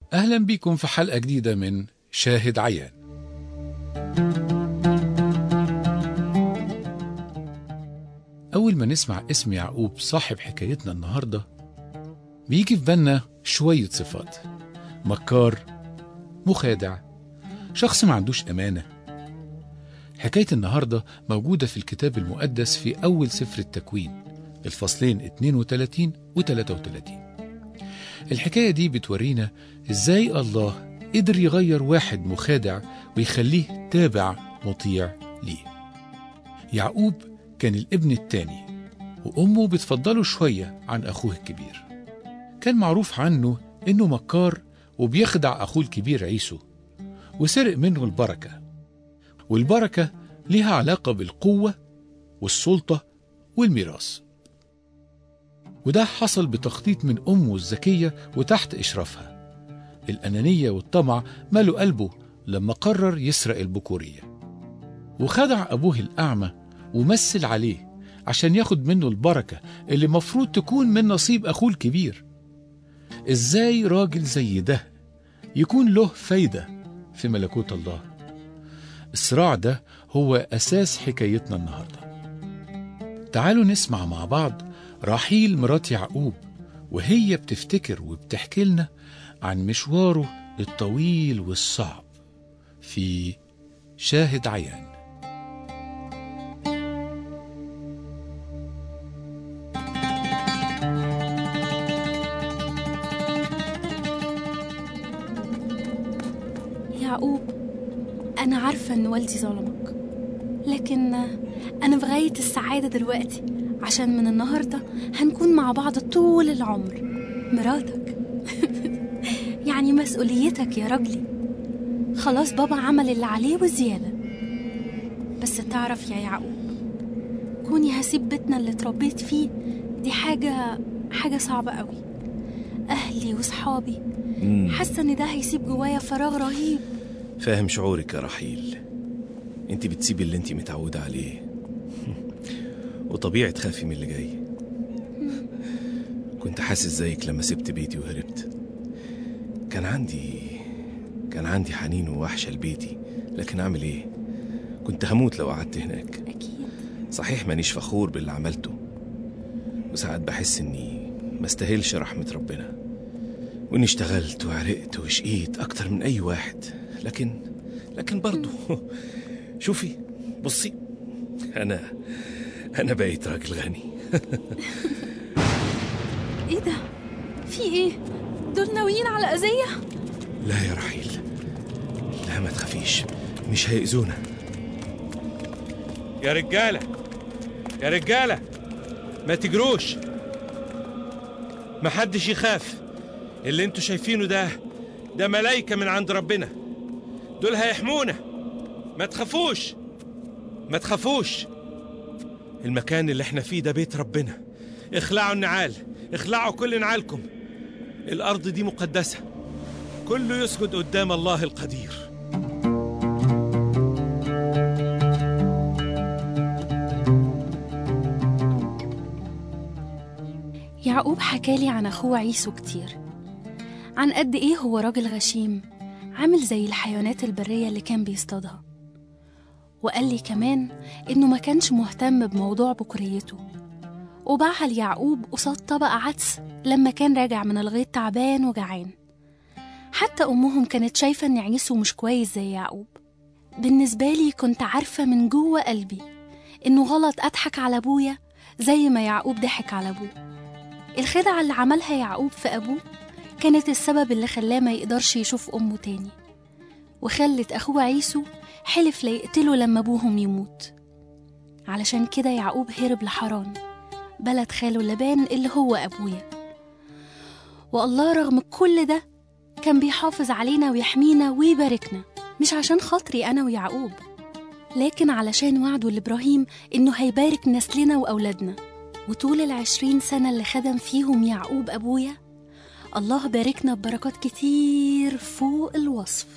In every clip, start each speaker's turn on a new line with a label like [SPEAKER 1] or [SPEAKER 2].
[SPEAKER 1] أهلا بكم في حلقة جديدة من شاهد عيان أول ما نسمع اسم يعقوب صاحب حكايتنا النهاردة بيجي في بالنا شوية صفات مكار مخادع شخص ما عندوش أمانة حكاية النهاردة موجودة في الكتاب المقدس في أول سفر التكوين الفصلين 32 و 33 الحكاية دي بتورينا إزاي الله قدر يغير واحد مخادع ويخليه تابع مطيع ليه يعقوب كان الابن التاني وأمه بتفضله شوية عن أخوه الكبير كان معروف عنه إنه مكار وبيخدع أخوه الكبير عيسو وسرق منه البركة والبركة ليها علاقة بالقوة والسلطة والميراث وده حصل بتخطيط من أمه الذكية وتحت إشرافها الأنانية والطمع ملوا قلبه لما قرر يسرق البكورية وخدع أبوه الأعمى ومثل عليه عشان ياخد منه البركة اللي مفروض تكون من نصيب أخوه الكبير إزاي راجل زي ده يكون له فايدة في ملكوت الله الصراع ده هو أساس حكايتنا النهاردة تعالوا نسمع مع بعض راحيل مرات يعقوب وهي بتفتكر وبتحكي لنا عن مشواره الطويل والصعب في شاهد عيان
[SPEAKER 2] يعقوب أنا عارفة إن والدي ظلمك لكن أنا في غاية السعادة دلوقتي عشان من النهاردة هنكون مع بعض طول العمر مراتك يعني مسؤوليتك يا رجلي خلاص بابا عمل اللي عليه وزيادة بس تعرف يا يعقوب كوني هسيب بيتنا اللي اتربيت فيه دي حاجة حاجة صعبة قوي أهلي وصحابي
[SPEAKER 3] مم.
[SPEAKER 2] حاسة إن ده هيسيب جوايا فراغ رهيب
[SPEAKER 3] فاهم شعورك يا رحيل انت بتسيبي اللي انت متعودة عليه وطبيعي تخافي من اللي جاي كنت حاسس زيك لما سبت بيتي وهربت كان عندي كان عندي حنين ووحشة لبيتي لكن أعمل إيه كنت هموت لو قعدت هناك
[SPEAKER 2] أكيد
[SPEAKER 3] صحيح مانيش فخور باللي عملته وساعات بحس إني ما استاهلش رحمة ربنا وإني اشتغلت وعرقت وشقيت أكتر من أي واحد لكن لكن برضو شوفي بصي أنا أنا بقيت راجل غني
[SPEAKER 2] إيه ده؟ في إيه؟ دول ناويين على أذية؟
[SPEAKER 3] لا يا رحيل لا ما تخافيش مش هيأذونا
[SPEAKER 4] يا رجالة يا رجالة ما تجروش ما حدش يخاف اللي انتوا شايفينه ده ده ملايكة من عند ربنا دول هيحمونا ما تخافوش ما تخافوش المكان اللي احنا فيه ده بيت ربنا اخلعوا النعال اخلعوا كل نعالكم الأرض دي مقدسة كله يسجد قدام الله القدير
[SPEAKER 2] يعقوب حكالي عن أخوه عيسو كتير عن قد إيه هو راجل غشيم عامل زي الحيوانات البرية اللي كان بيصطادها وقال لي كمان إنه ما كانش مهتم بموضوع بكريته وباعها ليعقوب قصاد طبق عدس لما كان راجع من الغيط تعبان وجعان حتى أمهم كانت شايفة إن عيسو مش كويس زي يعقوب بالنسبة لي كنت عارفة من جوه قلبي إنه غلط أضحك على أبويا زي ما يعقوب ضحك على أبوه الخدعة اللي عملها يعقوب في أبوه كانت السبب اللي خلاه ما يقدرش يشوف أمه تاني وخلت أخوه عيسو حلف لا يقتله لما أبوهم يموت علشان كده يعقوب هرب لحران بلد خاله لبان اللي هو أبويا والله رغم كل ده كان بيحافظ علينا ويحمينا ويباركنا مش عشان خاطري أنا ويعقوب لكن علشان وعده لإبراهيم إنه هيبارك نسلنا وأولادنا وطول العشرين سنة اللي خدم فيهم يعقوب أبويا الله باركنا ببركات كتير فوق الوصف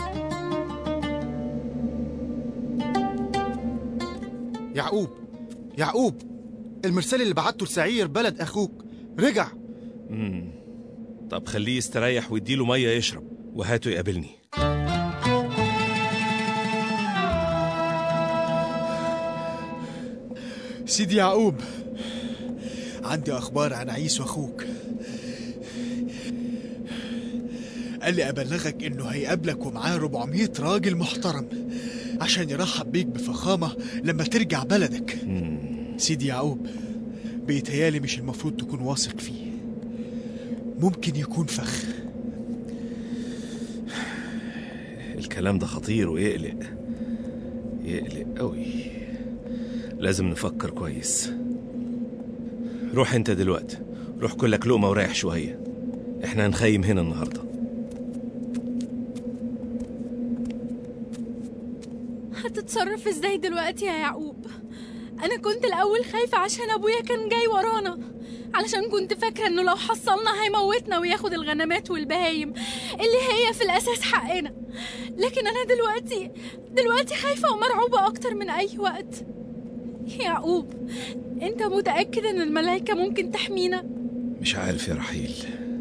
[SPEAKER 5] يعقوب يعقوب المرسال اللي بعته لسعير بلد أخوك رجع
[SPEAKER 3] مم. طب خليه يستريح ويديله مية يشرب وهاته يقابلني
[SPEAKER 6] سيدي يعقوب عندي أخبار عن عيسو أخوك قال لي أبلغك إنه هيقابلك ومعاه 400 راجل محترم عشان يرحب بيك بفخامة لما ترجع بلدك سيدي يعقوب بيتهيالي مش المفروض تكون واثق فيه ممكن يكون فخ
[SPEAKER 3] الكلام ده خطير ويقلق يقلق قوي لازم نفكر كويس روح انت دلوقتي روح كلك لقمة وريح شوية احنا هنخيم هنا النهاردة
[SPEAKER 2] هتتصرف ازاي دلوقتي يا يعقوب انا كنت الاول خايفة عشان ابويا كان جاي ورانا علشان كنت فاكرة انه لو حصلنا هيموتنا وياخد الغنمات والبهايم اللي هي في الاساس حقنا لكن انا دلوقتي دلوقتي خايفة ومرعوبة اكتر من اي وقت يعقوب انت متأكد ان الملائكة ممكن تحمينا
[SPEAKER 3] مش عارف يا رحيل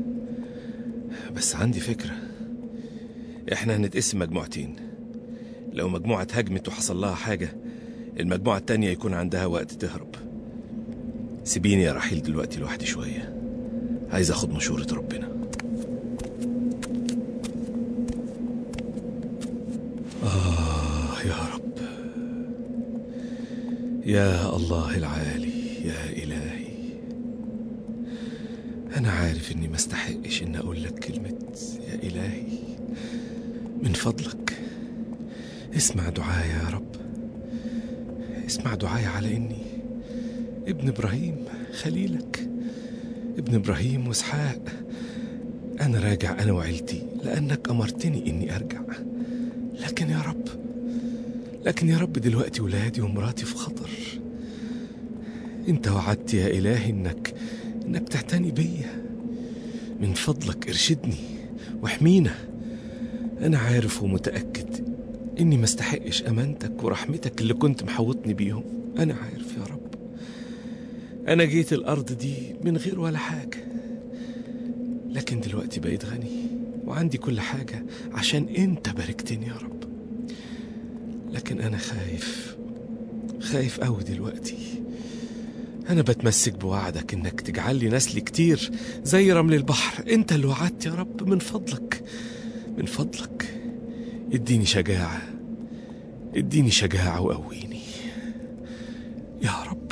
[SPEAKER 3] بس عندي فكرة احنا هنتقسم مجموعتين لو مجموعة هجمت وحصل لها حاجة المجموعة التانية يكون عندها وقت تهرب سيبيني يا رحيل دلوقتي لوحدي شوية عايز اخد مشورة ربنا آه يا رب يا الله العالي يا إلهي أنا عارف إني ما استحقش إن أقول لك كلمة يا إلهي من فضلك اسمع دعايا يا رب اسمع دعايا على إني ابن إبراهيم خليلك ابن إبراهيم وإسحاق أنا راجع أنا وعيلتي لأنك أمرتني إني أرجع لكن يا رب لكن يا رب دلوقتي ولادي ومراتي في خطر انت وعدت يا الهي انك انك تعتني بيا من فضلك ارشدني واحمينا انا عارف ومتاكد اني ما استحقش امانتك ورحمتك اللي كنت محوطني بيهم انا عارف يا رب انا جيت الارض دي من غير ولا حاجه لكن دلوقتي بقيت غني وعندي كل حاجه عشان انت باركتني يا رب لكن أنا خايف خايف أوي دلوقتي أنا بتمسك بوعدك إنك تجعل لي نسل كتير زي رمل البحر أنت اللي وعدت يا رب من فضلك من فضلك اديني شجاعة اديني شجاعة وقويني يا رب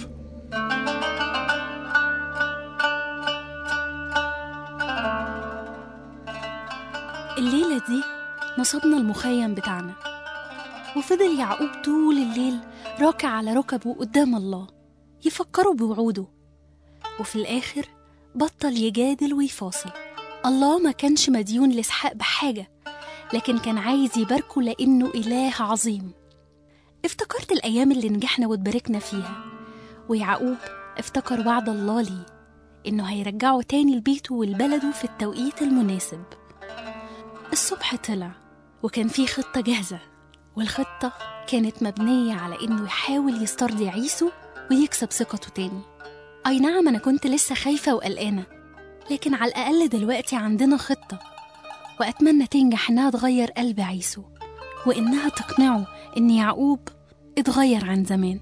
[SPEAKER 2] الليلة دي نصبنا المخيم بتاعنا وفضل يعقوب طول الليل راكع على ركبه قدام الله يفكروا بوعوده وفي الآخر بطل يجادل ويفاصل الله ما كانش مديون لإسحاق بحاجة لكن كان عايز يباركه لأنه إله عظيم افتكرت الأيام اللي نجحنا واتباركنا فيها ويعقوب افتكر وعد الله ليه إنه هيرجعه تاني لبيته ولبلده في التوقيت المناسب الصبح طلع وكان في خطة جاهزة والخطة كانت مبنية على إنه يحاول يسترضي عيسو ويكسب ثقته تاني أي نعم أنا كنت لسه خايفة وقلقانة لكن على الأقل دلوقتي عندنا خطة وأتمنى تنجح إنها تغير قلب عيسو وإنها تقنعه إن يعقوب اتغير عن زمان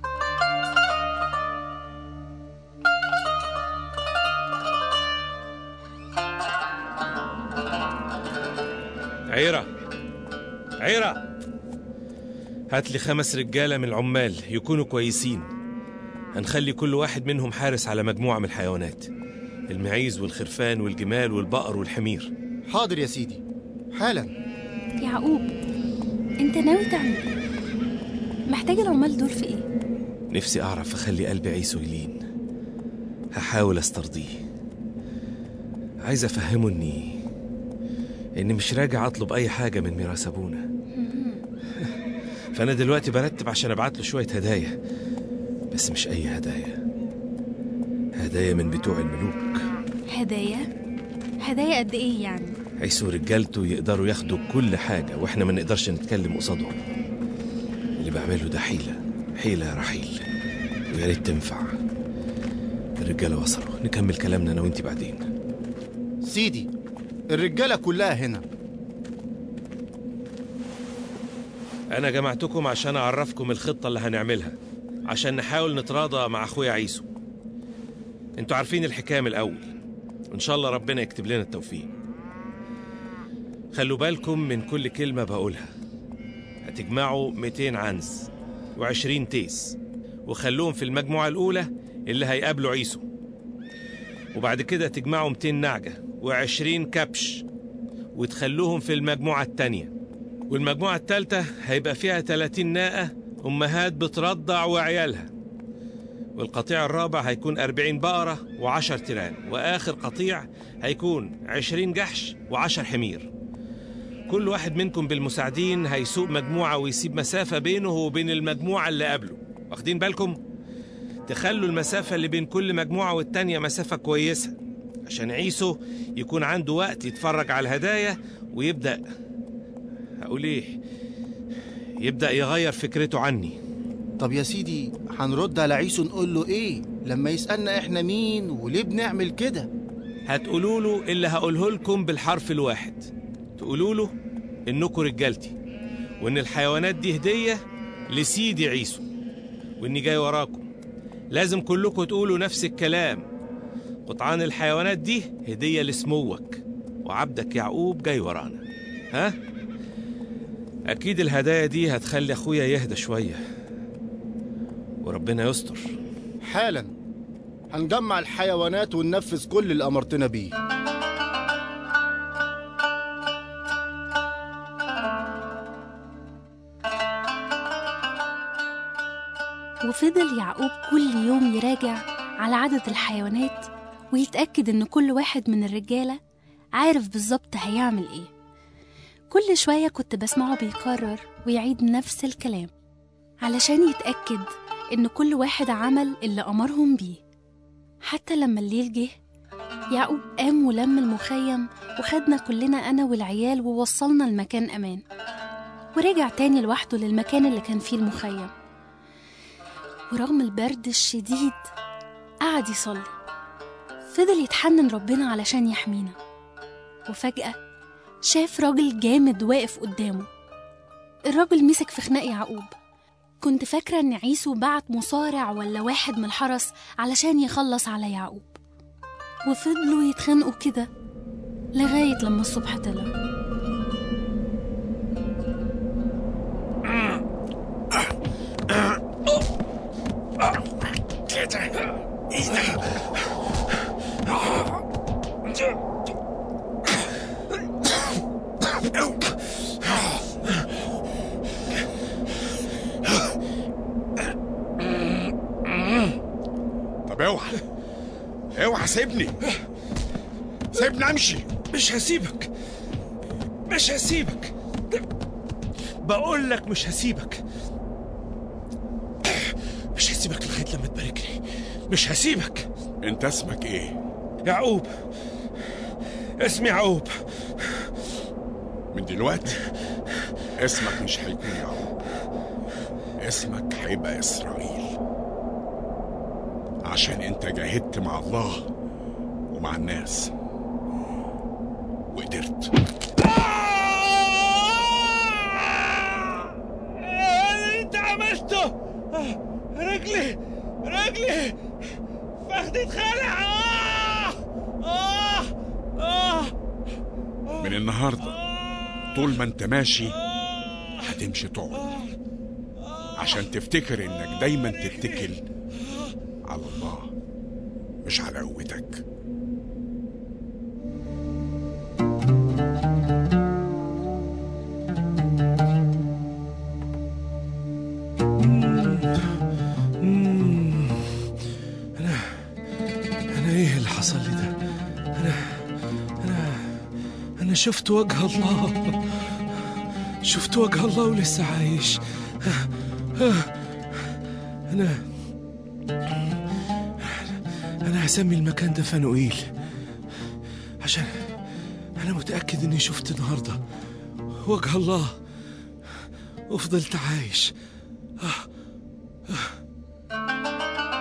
[SPEAKER 4] عيرة عيرة هات لي خمس رجالة من العمال يكونوا كويسين هنخلي كل واحد منهم حارس على مجموعة من الحيوانات المعيز والخرفان والجمال والبقر والحمير
[SPEAKER 5] حاضر يا سيدي حالا
[SPEAKER 2] يعقوب أنت ناوي تعمل إيه؟ محتاج العمال دول في إيه؟
[SPEAKER 3] نفسي أعرف أخلي قلب عيسو يلين هحاول أسترضيه عايز أفهمه إني إني مش راجع أطلب أي حاجة من ميراث أبونا فأنا دلوقتي برتب عشان أبعت له شوية هدايا بس مش أي هدايا هدايا من بتوع الملوك
[SPEAKER 2] هدايا؟ هدايا قد إيه يعني؟
[SPEAKER 3] عيسو ورجالته يقدروا ياخدوا كل حاجة وإحنا ما نقدرش نتكلم قصادهم اللي بعمله ده حيلة حيلة يا رحيل ويا ريت تنفع الرجالة وصلوا نكمل كلامنا أنا وأنت بعدين
[SPEAKER 5] سيدي الرجالة كلها هنا
[SPEAKER 4] أنا جمعتكم عشان أعرفكم الخطة اللي هنعملها عشان نحاول نتراضى مع أخويا عيسو انتوا عارفين الحكاية من الأول وإن شاء الله ربنا يكتب لنا التوفيق خلوا بالكم من كل كلمة بقولها هتجمعوا 200 عنز و20 تيس وخلوهم في المجموعة الأولى اللي هيقابلوا عيسو وبعد كده تجمعوا 200 نعجة و20 كبش وتخلوهم في المجموعة التانية والمجموعة التالتة هيبقى فيها 30 ناقة أمهات بترضع وعيالها والقطيع الرابع هيكون 40 بقرة و10 تيران وآخر قطيع هيكون 20 جحش و10 حمير كل واحد منكم بالمساعدين هيسوق مجموعة ويسيب مسافة بينه وبين المجموعة اللي قبله واخدين بالكم؟ تخلوا المسافة اللي بين كل مجموعة والتانية مسافة كويسة عشان عيسو يكون عنده وقت يتفرج على الهدايا ويبدأ هقول ايه يبدأ يغير فكرته عني
[SPEAKER 5] طب يا سيدي هنرد على عيسو نقول له ايه لما يسألنا احنا مين وليه بنعمل كده
[SPEAKER 4] هتقولوا له اللي هقوله لكم بالحرف الواحد تقولوا له انكم رجالتي وان الحيوانات دي هدية لسيدي عيسو واني جاي وراكم لازم كلكم تقولوا نفس الكلام قطعان الحيوانات دي هدية لسموك وعبدك يعقوب جاي ورانا ها؟ أكيد الهدايا دي هتخلي أخويا يهدى شوية وربنا يستر
[SPEAKER 5] حالا هنجمع الحيوانات وننفذ كل اللي أمرتنا بيه
[SPEAKER 2] وفضل يعقوب كل يوم يراجع على عدد الحيوانات ويتأكد إن كل واحد من الرجالة عارف بالظبط هيعمل إيه كل شوية كنت بسمعه بيكرر ويعيد نفس الكلام علشان يتأكد إن كل واحد عمل اللي أمرهم بيه حتى لما الليل جه يعقوب قام ولم المخيم وخدنا كلنا أنا والعيال ووصلنا المكان أمان ورجع تاني لوحده للمكان اللي كان فيه المخيم ورغم البرد الشديد قعد يصلي فضل يتحنن ربنا علشان يحمينا وفجأة شاف راجل جامد واقف قدامه الراجل مسك في خناق يعقوب كنت فاكرة إن عيسو بعت مصارع ولا واحد من الحرس علشان يخلص على يعقوب وفضلوا يتخانقوا كده لغاية لما الصبح طلع
[SPEAKER 7] طب اوعى اوعى سيبني سيبني امشي
[SPEAKER 4] مش هسيبك مش هسيبك بقول لك مش هسيبك مش هسيبك لغايه لما تباركني مش هسيبك
[SPEAKER 7] انت اسمك ايه
[SPEAKER 4] يعقوب اسمي يعقوب
[SPEAKER 7] من دلوقتي اسمك مش هيكون يعقوب اسمك هيبقى اسرائيل عشان انت جاهدت مع الله ومع الناس وقدرت
[SPEAKER 4] اللي انت عملته آه، رجلي رجلي فخدي اتخلع آه آه آه
[SPEAKER 7] من النهارده طول ما انت ماشي هتمشي تقعد عشان تفتكر انك دايما تتكل على الله مش على قوتك
[SPEAKER 4] أنا إيه اللي حصل لي ده؟ أنا أنا أنا شفت وجه الله شفت وجه الله ولسه عايش أنا أنا هسمي المكان ده فانوئيل عشان أنا متأكد إني شفت النهاردة وجه الله وفضلت عايش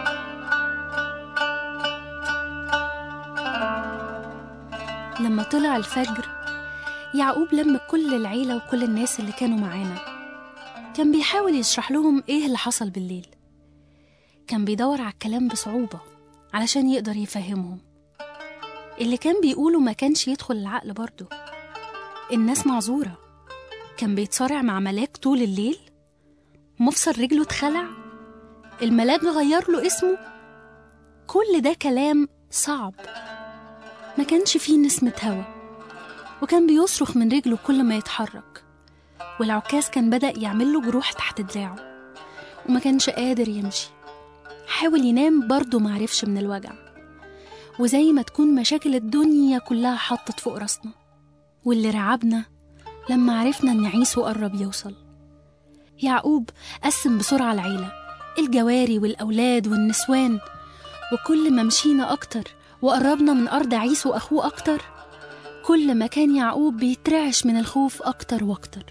[SPEAKER 2] لما طلع الفجر يعقوب لم كل العيلة وكل الناس اللي كانوا معانا كان بيحاول يشرح لهم ايه اللي حصل بالليل كان بيدور على الكلام بصعوبة علشان يقدر يفهمهم اللي كان بيقوله ما كانش يدخل العقل برضه الناس معذورة كان بيتصارع مع ملاك طول الليل مفصل رجله اتخلع الملاك غير له اسمه كل ده كلام صعب ما كانش فيه نسمة هوا وكان بيصرخ من رجله كل ما يتحرك والعكاز كان بدأ يعمل له جروح تحت دراعه وما كانش قادر يمشي حاول ينام برضه معرفش من الوجع وزي ما تكون مشاكل الدنيا كلها حطت فوق راسنا واللي رعبنا لما عرفنا إن عيسو قرب يوصل يعقوب قسم بسرعة العيلة الجواري والأولاد والنسوان وكل ما مشينا أكتر وقربنا من أرض عيسو أخوه أكتر كل ما كان يعقوب بيترعش من الخوف أكتر وأكتر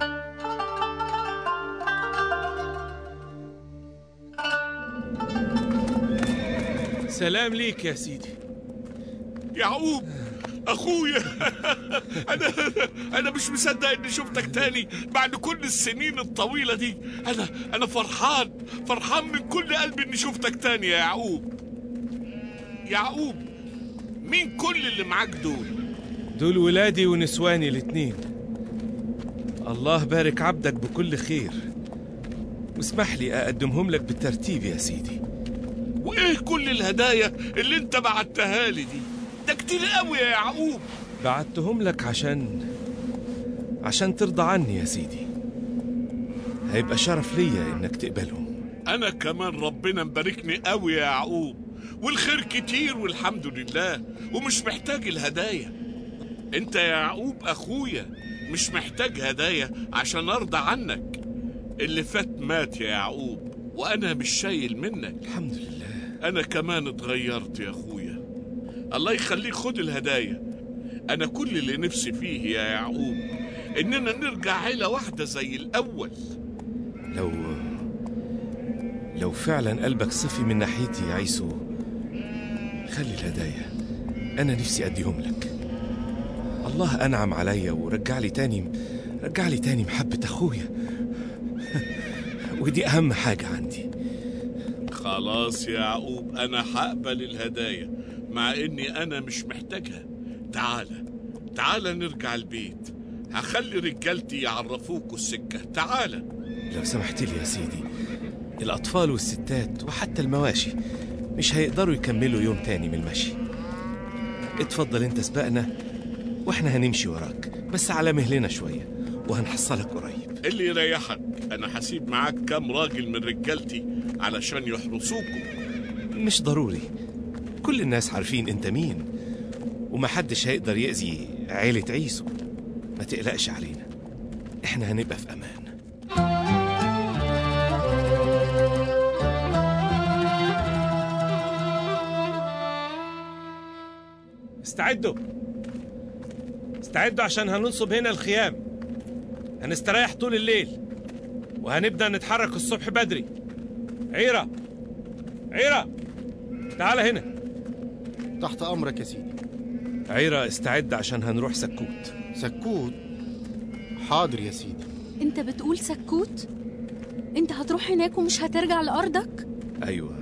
[SPEAKER 4] سلام ليك يا سيدي
[SPEAKER 7] يعقوب اخويا انا انا مش مصدق اني شفتك تاني بعد كل السنين الطويله دي انا انا فرحان فرحان من كل قلبي اني شفتك تاني يا يعقوب يعقوب مين كل اللي معاك دول
[SPEAKER 4] دول ولادي ونسواني الاتنين الله بارك عبدك بكل خير واسمح لي أقدمهم لك بالترتيب يا سيدي
[SPEAKER 7] وايه كل الهدايا اللي انت بعتها لي دي ده كتير قوي يا يعقوب
[SPEAKER 4] بعتهم لك عشان عشان ترضى عني يا سيدي هيبقى شرف ليا انك تقبلهم
[SPEAKER 7] انا كمان ربنا مباركني قوي يا يعقوب والخير كتير والحمد لله ومش محتاج الهدايا انت يا يعقوب اخويا مش محتاج هدايا عشان ارضى عنك اللي فات مات يا يعقوب وانا مش شايل منك
[SPEAKER 4] الحمد لله
[SPEAKER 7] انا كمان اتغيرت يا اخويا الله يخليك خد الهدايا انا كل اللي نفسي فيه يا يعقوب اننا نرجع عيله واحده زي الاول
[SPEAKER 4] لو لو فعلا قلبك صفي من ناحيتي يا عيسو خلي الهدايا انا نفسي اديهم لك الله انعم عليا ورجع لي تاني رجع لي تاني محبه اخويا ودي اهم حاجه عندي
[SPEAKER 7] خلاص يا يعقوب انا هقبل الهدايا مع اني انا مش محتاجها تعالى تعالى نرجع البيت هخلي رجالتي يعرفوكوا السكه تعالى
[SPEAKER 4] لو سمحت لي يا سيدي الأطفال والستات وحتى المواشي مش هيقدروا يكملوا يوم تاني من المشي اتفضل انت سبقنا واحنا هنمشي وراك بس على مهلنا شوية وهنحصلك قريب
[SPEAKER 7] اللي يريحك انا هسيب معاك كام راجل من رجالتي علشان يحرسوكوا
[SPEAKER 4] مش ضروري كل الناس عارفين انت مين ومحدش هيقدر يأذي عيلة عيسو ما تقلقش علينا احنا هنبقى في امان استعدوا استعدوا عشان هننصب هنا الخيام هنستريح طول الليل وهنبدأ نتحرك الصبح بدري عيرة عيرة تعال هنا
[SPEAKER 5] تحت امرك يا سيدي
[SPEAKER 4] عيرة استعد عشان هنروح سكوت
[SPEAKER 5] سكوت حاضر يا سيدي
[SPEAKER 2] انت بتقول سكوت انت هتروح هناك ومش هترجع لأرضك
[SPEAKER 4] أيوة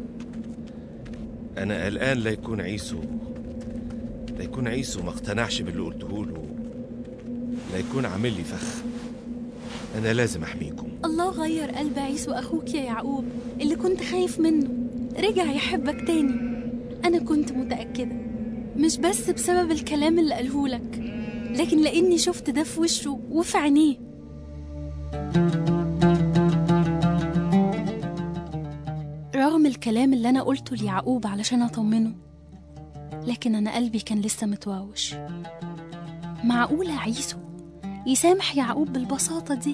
[SPEAKER 4] أنا قلقان لا يكون عيسو لا يكون عيسو ما اقتنعش باللي قلته له لا يكون عامل لي فخ أنا لازم أحميكم
[SPEAKER 2] الله غير قلب عيسو أخوك يا يعقوب اللي كنت خايف منه رجع يحبك تاني أنا كنت متأكدة مش بس بسبب الكلام اللي قالهولك لكن لأني شفت ده في وشه وفي عينيه رغم الكلام اللي أنا قلته ليعقوب علشان أطمنه لكن أنا قلبي كان لسه متواوش معقولة عيسو يسامح يعقوب بالبساطة دي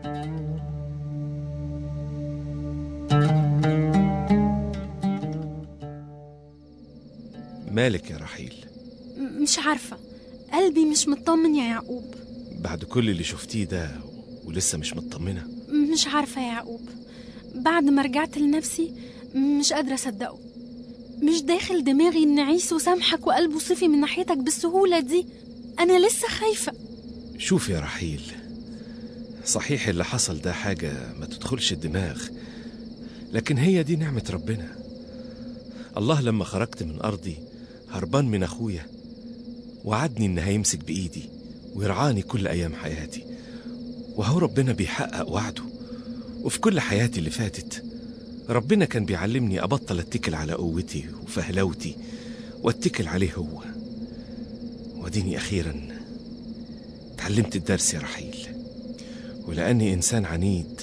[SPEAKER 4] مالك يا رحيل
[SPEAKER 2] م- مش عارفة قلبي مش مطمن يا يعقوب
[SPEAKER 4] بعد كل اللي شفتيه ده ولسه مش مطمنة
[SPEAKER 2] مش عارفة يا يعقوب بعد ما رجعت لنفسي مش قادرة أصدقه مش داخل دماغي إن عيسو سامحك وقلبه صفي من ناحيتك بالسهولة دي أنا لسه خايفة
[SPEAKER 3] شوف يا رحيل صحيح اللي حصل ده حاجة ما تدخلش الدماغ لكن هي دي نعمة ربنا الله لما خرجت من أرضي هربان من أخويا وعدني إن هيمسك بإيدي ويرعاني كل أيام حياتي وهو ربنا بيحقق وعده وفي كل حياتي اللي فاتت ربنا كان بيعلمني أبطل أتكل على قوتي وفهلوتي وأتكل عليه هو وديني أخيرا اتعلمت الدرس يا رحيل ولأني إنسان عنيد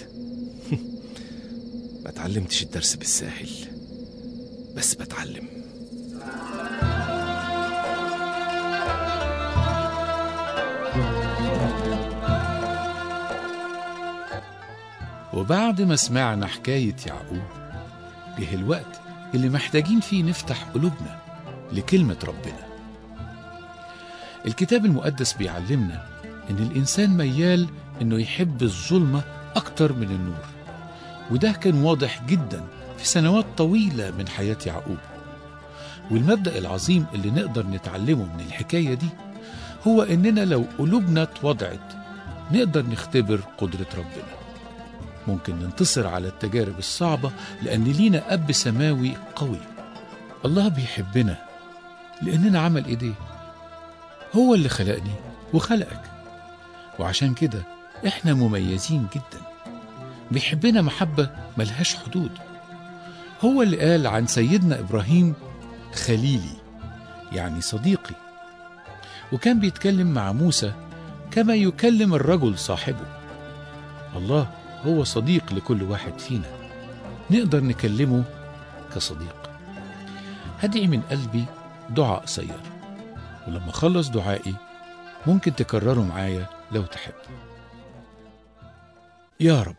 [SPEAKER 3] ما اتعلمتش الدرس بالساهل بس بتعلم
[SPEAKER 1] وبعد ما سمعنا حكاية يعقوب جه الوقت اللي محتاجين فيه نفتح قلوبنا لكلمة ربنا الكتاب المقدس بيعلمنا إن الإنسان ميال إنه يحب الظلمة أكتر من النور وده كان واضح جدا في سنوات طويلة من حياة يعقوب والمبدأ العظيم اللي نقدر نتعلمه من الحكاية دي هو إننا لو قلوبنا اتوضعت نقدر نختبر قدرة ربنا ممكن ننتصر على التجارب الصعبة لأن لينا أب سماوي قوي الله بيحبنا لأننا عمل إيديه هو اللي خلقني وخلقك وعشان كده إحنا مميزين جدا بيحبنا محبة ملهاش حدود هو اللي قال عن سيدنا إبراهيم خليلي يعني صديقي وكان بيتكلم مع موسى كما يكلم الرجل صاحبه الله هو صديق لكل واحد فينا نقدر نكلمه كصديق هدعي من قلبي دعاء قصير ولما اخلص دعائي ممكن تكرره معايا لو تحب يا رب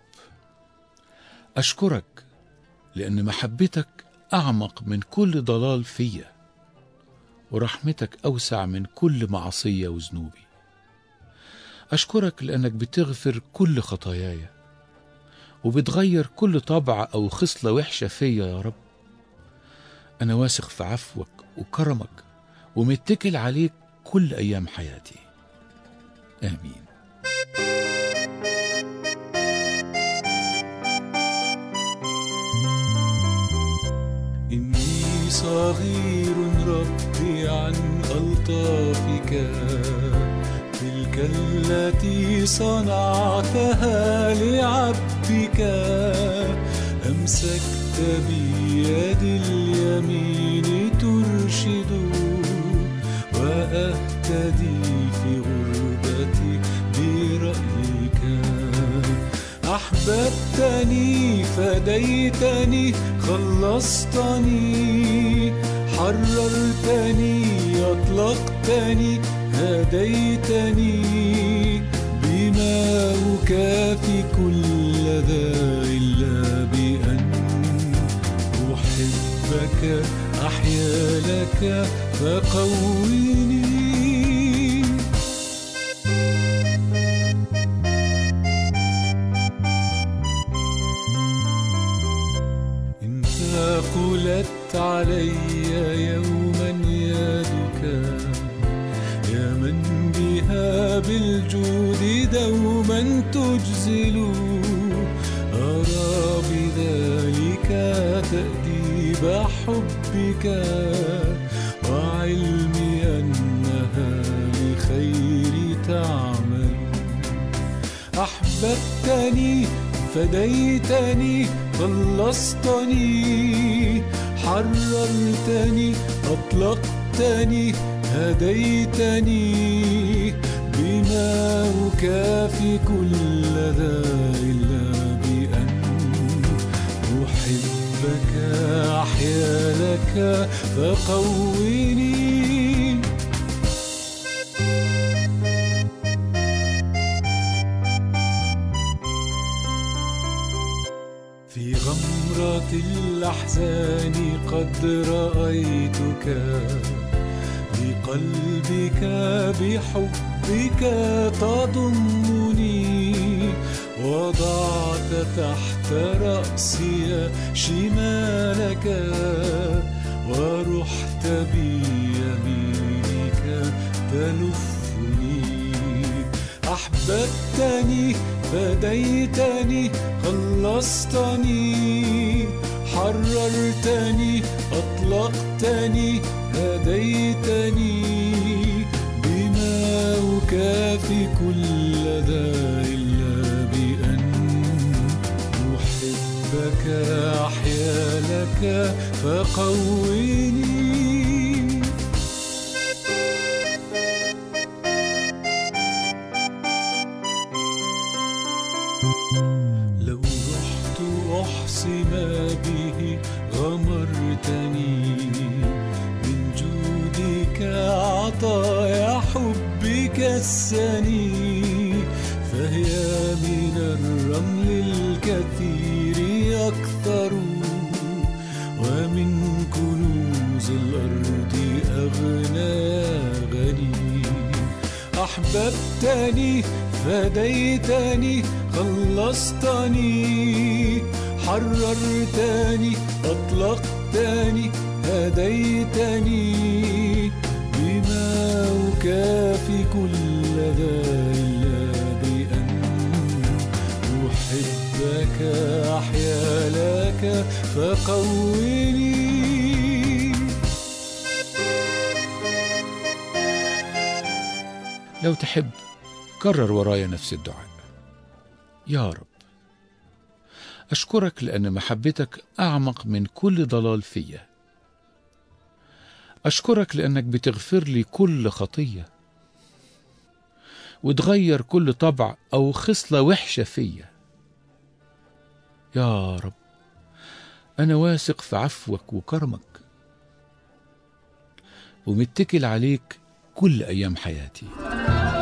[SPEAKER 1] اشكرك لان محبتك اعمق من كل ضلال فيا ورحمتك اوسع من كل معصيه وذنوبي اشكرك لانك بتغفر كل خطاياي وبتغير كل طبع او خصله وحشه فيا يا رب انا واثق في عفوك وكرمك ومتكل عليك كل ايام حياتي امين
[SPEAKER 8] إني صغير ربي عن ألطافك تلك التي صنعتها لعبدك أمسكت بيد اليمين ترشد وأهتدي في غربتي برأيك أحببتني فديتني خلصتني حررتني أطلقتني هديتني بما أكافي كل ذا إلا بأن أحبك أحيا لك فقويني إن ثقلت علي يوما يدك يا من بها بالجود دوما تجزل أرى بذلك تأديب حبك وعلمي أنها لخير تعمل أحببتني فديتني خلصتني حررتني أطلقتني هديتني بما أكافي كل ذا إلا بأن أحبك أحيا لك فقويني في غمرة الأحزان قد رأيتك بقلبك بحبك تضمني وضعت تحت رأسي شمالك بيمينك تلفني أحببتني فديتني خلصتني حررتني أطلقتني هديتني بما أكافي كل ذا إلا بأن أحبك أحيا لك فقويني لو رحت أحصي ما به غمرتني من جودك عطايا حبك السني فهي من الرمل الكثير أكثر ومن كنوز الأرض أغنى غني أحببتني فديتني خلصتني حررتني أطلقتني هديتني بما أكافي كل ذا إلا بأن أحبك أحيا لك فقويني
[SPEAKER 1] لو تحب كرر ورايا نفس الدعاء يا رب أشكرك لأن محبتك أعمق من كل ضلال فيا أشكرك لأنك بتغفر لي كل خطية وتغير كل طبع أو خصلة وحشة فيا يا رب أنا واثق في عفوك وكرمك ومتكل عليك كل أيام حياتي